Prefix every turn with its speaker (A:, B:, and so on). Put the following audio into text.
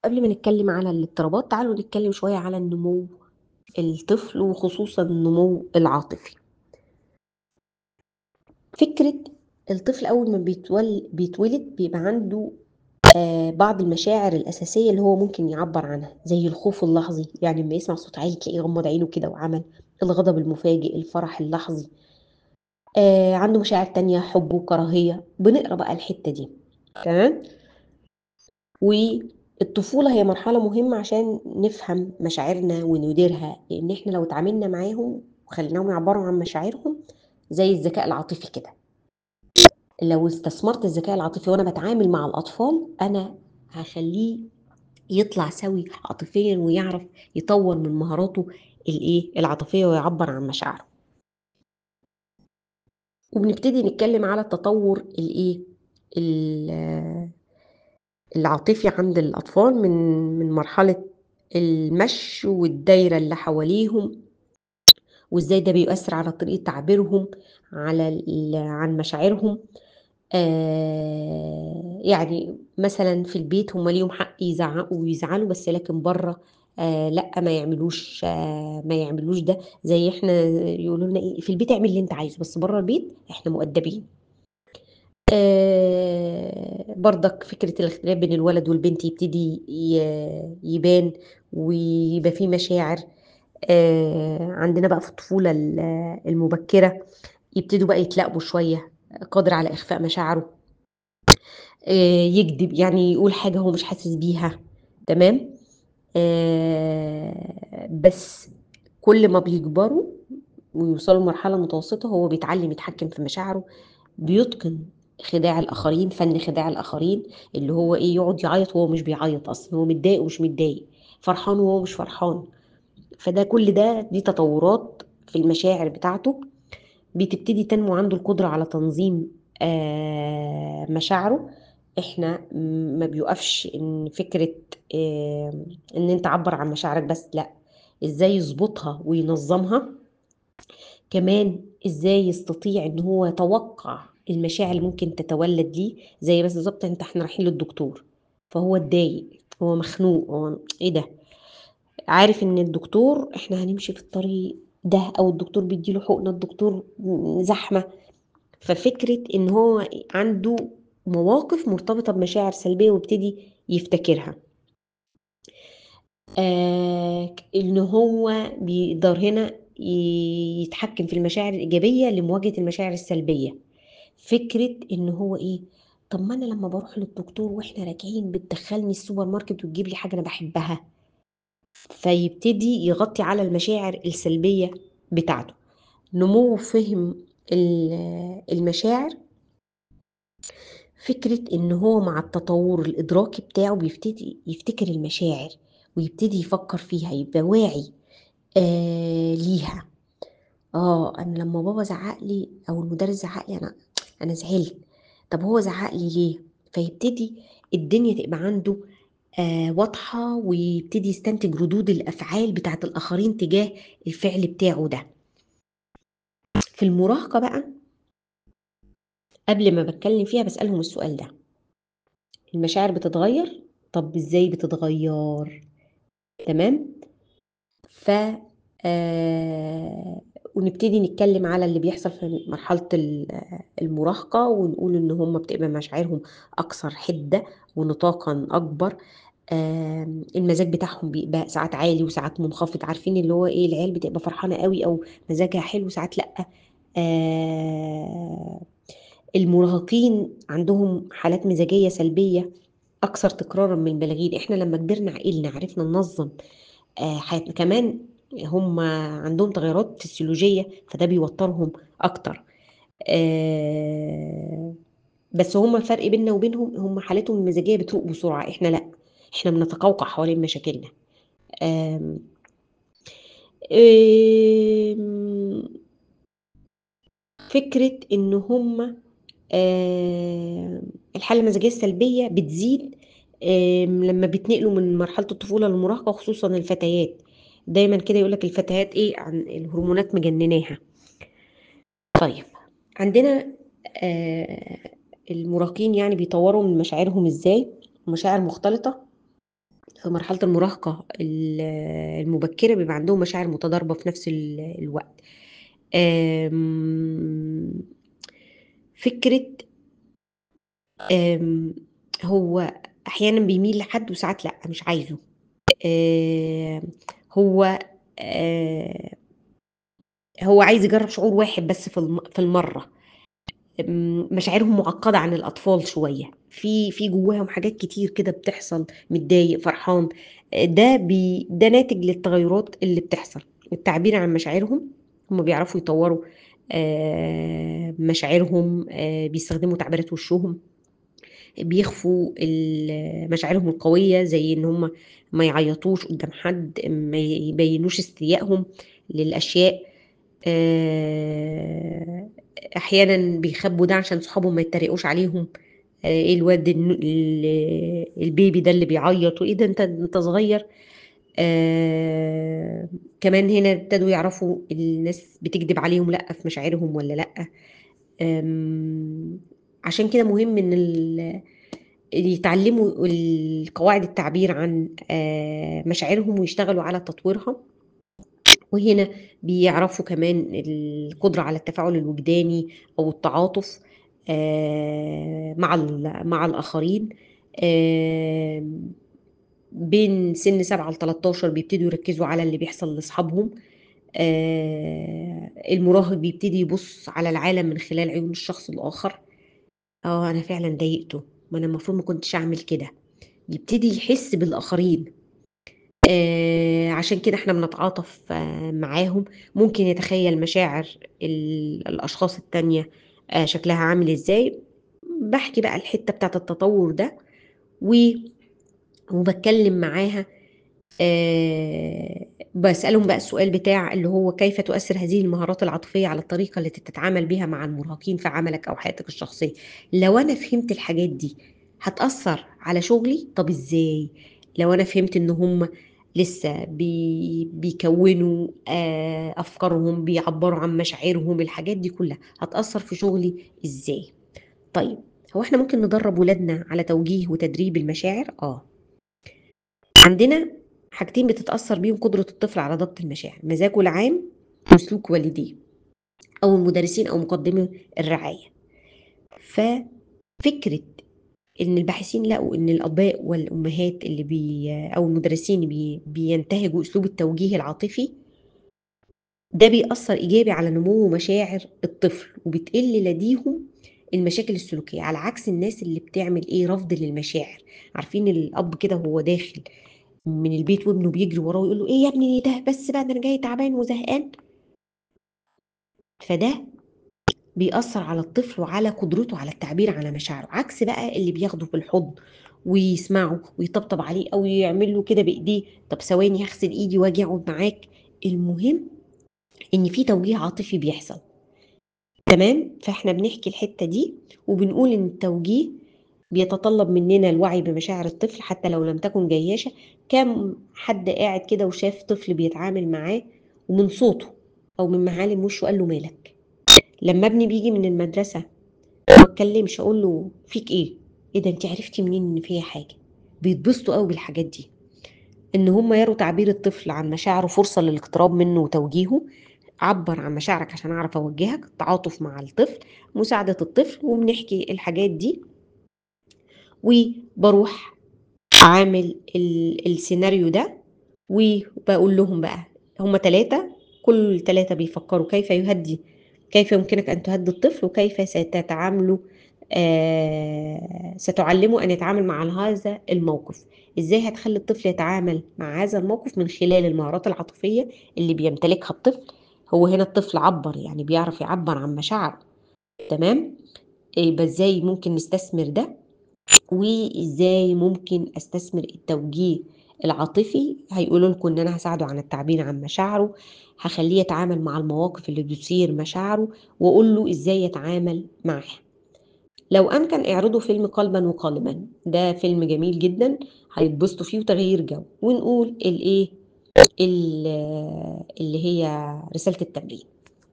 A: قبل ما نتكلم على الاضطرابات تعالوا نتكلم شوية على النمو الطفل وخصوصا النمو العاطفي فكرة الطفل أول ما بيتول بيتولد بيبقى عنده آه بعض المشاعر الأساسية اللي هو ممكن يعبر عنها زي الخوف اللحظي يعني لما يسمع صوت عالي تلاقيه غمض عينه كده وعمل الغضب المفاجئ الفرح اللحظي آه عنده مشاعر تانية حب وكراهية بنقرا بقى الحتة دي تمام والطفولة هي مرحلة مهمة عشان نفهم مشاعرنا ونديرها لأن احنا لو اتعاملنا معاهم وخليناهم يعبروا عن مشاعرهم زي الذكاء العاطفي كده لو استثمرت الذكاء العاطفي وانا بتعامل مع الاطفال انا هخليه يطلع سوي عاطفيا ويعرف يطور من مهاراته الايه العاطفيه ويعبر عن مشاعره وبنبتدي نتكلم على التطور الايه العاطفي عند الاطفال من من مرحله المشي والدايره اللي حواليهم وازاي ده بيؤثر على طريقه تعبيرهم على عن مشاعرهم آه يعني مثلا في البيت هم ليهم حق يزعقوا ويزعلوا بس لكن بره آه لا ما يعملوش آه ما يعملوش ده زي احنا يقولوا لنا ايه في البيت اعمل اللي انت عايزه بس بره البيت احنا مؤدبين آه برضك فكرة الاختلاف بين الولد والبنت يبتدي يبان ويبقى فيه مشاعر آه عندنا بقى في الطفولة المبكرة يبتدوا بقى يتلاقبوا شوية قادر على إخفاء مشاعره آه يكذب يعني يقول حاجة هو مش حاسس بيها تمام آه بس كل ما بيكبروا ويوصلوا لمرحلة متوسطة هو بيتعلم يتحكم في مشاعره بيتقن خداع الآخرين فن خداع الآخرين اللي هو إيه يقعد يعيط وهو مش بيعيط أصلا هو متضايق ومش متضايق فرحان وهو مش فرحان فده كل ده دي تطورات في المشاعر بتاعته بتبتدي تنمو عنده القدرة على تنظيم آه مشاعره احنا ما بيوقفش ان فكرة آه ان انت عبر عن مشاعرك بس لا ازاي يظبطها وينظمها كمان ازاي يستطيع ان هو يتوقع المشاعر اللي ممكن تتولد ليه زي بس بالظبط انت احنا رايحين للدكتور فهو اتضايق هو مخنوق هو ايه ده عارف ان الدكتور احنا هنمشي في الطريق ده او الدكتور بيديله حقنه الدكتور زحمه ففكره ان هو عنده مواقف مرتبطه بمشاعر سلبيه ويبتدي يفتكرها آه ان هو بيقدر هنا يتحكم في المشاعر الايجابيه لمواجهه المشاعر السلبيه فكره ان هو ايه طب ما انا لما بروح للدكتور واحنا راجعين بتدخلني السوبر ماركت وتجيب لي حاجه انا بحبها فيبتدي يغطي على المشاعر السلبيه بتاعته نمو فهم المشاعر فكرة ان هو مع التطور الادراكي بتاعه بيبتدي يفتكر المشاعر ويبتدي يفكر فيها يبقى واعي آه ليها اه انا لما بابا زعق لي او المدرس زعق لي انا انا زعلت طب هو زعق لي ليه فيبتدي الدنيا تبقى عنده آه واضحة ويبتدي يستنتج ردود الأفعال بتاعت الآخرين تجاه الفعل بتاعه ده في المراهقة بقى قبل ما بتكلم فيها بسألهم السؤال ده المشاعر بتتغير طب ازاي بتتغير تمام ف آه ونبتدي نتكلم على اللي بيحصل في مرحلة المراهقة ونقول ان هم بتبقى مشاعرهم اكثر حدة ونطاقا اكبر آه المزاج بتاعهم بيبقى ساعات عالي وساعات منخفض عارفين اللي هو ايه العيال بتبقى فرحانة قوي او مزاجها حلو ساعات لأ آه المراهقين عندهم حالات مزاجية سلبية أكثر تكرارا من البالغين إحنا لما كبرنا عقلنا عرفنا ننظم آه حياتنا كمان هم عندهم تغيرات فسيولوجية فده بيوترهم أكتر آه بس هم الفرق بيننا وبينهم هم حالتهم المزاجية بتروق بسرعة إحنا لأ إحنا بنتقوقع حوالين مشاكلنا آه آه فكرة إن هم آه الحالة المزاجية السلبية بتزيد آه لما بيتنقلوا من مرحلة الطفولة للمراهقة خصوصا الفتيات دايما كده يقولك الفتيات ايه عن الهرمونات مجنناها طيب عندنا آه المراهقين يعني بيطوروا من مشاعرهم ازاي مشاعر مختلطة في مرحلة المراهقة ال المبكرة بيبقى عندهم مشاعر متضاربة في نفس ال الوقت. آمم فكرة آمم هو أحيانًا بيميل لحد وساعات لأ، مش عايزه. آآ هو آآ هو عايز يجرّب شعور واحد بس في الم في المَرّة. آمم مشاعرهم مُعقّدة عن الأطفال شوية، في في جواهم حاجات كتير كده بتحصل، متضايق، فرحان، آآ ده بي ده ناتج للتغيُّرات اللي بتحصل. التعبير عن مشاعرهم، هم بيعرفوا يطوّروا آآ مشاعرهم، آآ بيستخدموا تعبيرات وشّهم. بيخفوا ال مشاعرهم القوية زي إن هم ما يعيّطوش قدّام حد، ما يبيّنوش استيائهم للأشياء. آآ أحيانًا بيخبّوا ده عشان صحابهم ما يتريقوش عليهم، آآ إيه الواد الن ال البيبي ده اللي بيعيّط وإيه ده أنت أنت صغير. آآ كمان هنا ابتدوا يعرفوا الناس بتكدب عليهم لأ في مشاعرهم والّا لأ. آمم عشان كده مهم إن ال يتعلّموا ال قواعد التعبير عن آآ مشاعرهم ويشتغلوا على تطويرها. وهنا بيعرفوا كمان القدرة على التفاعل الوجداني أو التعاطف آآ مع ال مع الآخرين. آمم بين سِن 7 ل13 بيبتدوا يركّزوا على اللي بيحصل لأصحابهم. آآ المراهق بيبتدي يبُص على العالم من خلال عيون الشخص الآخر. آه، أنا فعلًا ضايقته، ما أنا المفروض ما كنتش أعمل كده. يبتدي يحس بالآخرين. آآ عشان كده إحنا بنتعاطف معاهم، ممكن يتخيّل مشاعر ال الأشخاص التانية آآ شكلها عامل إزاي. باحكي بقى الحتّة بتاعة التطوّر ده و وباتكلّم معاها آآ باسألهم بقى السؤال بتاع اللي هو كيف تؤثّر هذه المهارات العاطفية على الطريقة التي تتعامل بها مع المراهقين في عملك أو حياتك الشخصية؟ لو أنا فهمت الحاجات دي هتأثّر على شغلي؟ طَب إزاي؟ لو أنا فهمت إن هم لسه بي بيكوّنوا آآ أفكارهم، بيعبّروا عن مشاعرهم، الحاجات دي كُلّها، هتأثّر في شغلي إزاي؟ طيب، هو إحنا ممكن ندرّب ولادنا على توجيه وتدريب المشاعر؟ آه. عندنا حاجتين بتتأثّر بيهم قدرة الطفل على ضبط المشاعر، مزاجه العام وسلوك والديه أو المدرسين أو مقدّمي الرعاية. ففكرة إن الباحثين لقوا إن الآباء والأمهات اللي بي أو المدرسين بي بينتهجوا أسلوب التوجيه العاطفي ده بيأثّر إيجابي على نمو مشاعر الطفل، وبتقل لديهم المشاكل السلوكية، على عكس الناس اللي بتعمل إيه، رفض للمشاعر. عارفين الأب كده وهو داخل من البيت وابنه بيجري وراه ويقول له: "إيه يا ابني ده بس بقى ده أنا جاي تعبان وزهقان." فده بيأثّر على الطفل وعلى قدرته على التعبير على مشاعره، عكس بقى اللي بياخده في الحضن ويسمعه ويطبطب عليه أو يعمل له كده بإيديه، طَب ثواني هاغسل إيدي وآجي أقعد معاك. المهم إن في توجيه عاطفي بيحصل. تمام؟ فإحنا بنحكي الحتّة دي وبنقول إن التوجيه بيتطلّب مننا الوعي بمشاعر الطفل حتى لو لم تكن جياشة. كام حد قاعد كده وشاف طفل بيتعامل معاه ومن صوته أو من معالم وشه قال له: "مالك؟" لمّا ابني بييجي من المدرسة ما اتكلّمش، أقول له: "فيك إيه؟ إيه ده أنتِ عرفتِ منين إن فيّا حاجة؟" بيتبسطوا أوي بالحاجات دي. إن هم يروا تعبير الطفل عن مشاعره فرصة للاقتراب منه وتوجيهه. عبّر عن مشاعرك عشان أعرف أوجّهك، التعاطف مع الطفل، مساعدة الطفل، وبنحكي الحاجات دي. وباروح عامل ال السيناريو ده وباقول لهم بقى هم 3 كل ال3 بيفكّروا كيف يهدّي كيف يمكنك أن تهدّي الطفل وكيف ستتعاملوا آآ ستعلّمه أن يتعامل مع هذا الموقف. إزاي هتخلّي الطفل يتعامل مع هذا الموقف من خلال المهارات العاطفية اللي بيمتلكها الطفل. هو هنا الطفل عبّر، يعني بيعرف يعبّر عن مشاعره. تمام؟ يبقى إزاي ممكن نستثمر ده، وإزاي ممكن أستثمر التوجيه العاطفي. هيقولوا لكم إن أنا هاساعده عن التعبير عن مشاعره، هاخلّيه يتعامل مع المواقف اللي بتثير مشاعره، وأقول له إزاي يتعامل معاها. لو أمكن اعرضوا فيلم قلبًا وقالبًا، ده فيلم جميل جدًا هيتبسطوا فيه وتغيير جو. ونقول الإيه، ال اللي هي رسالة التمرين.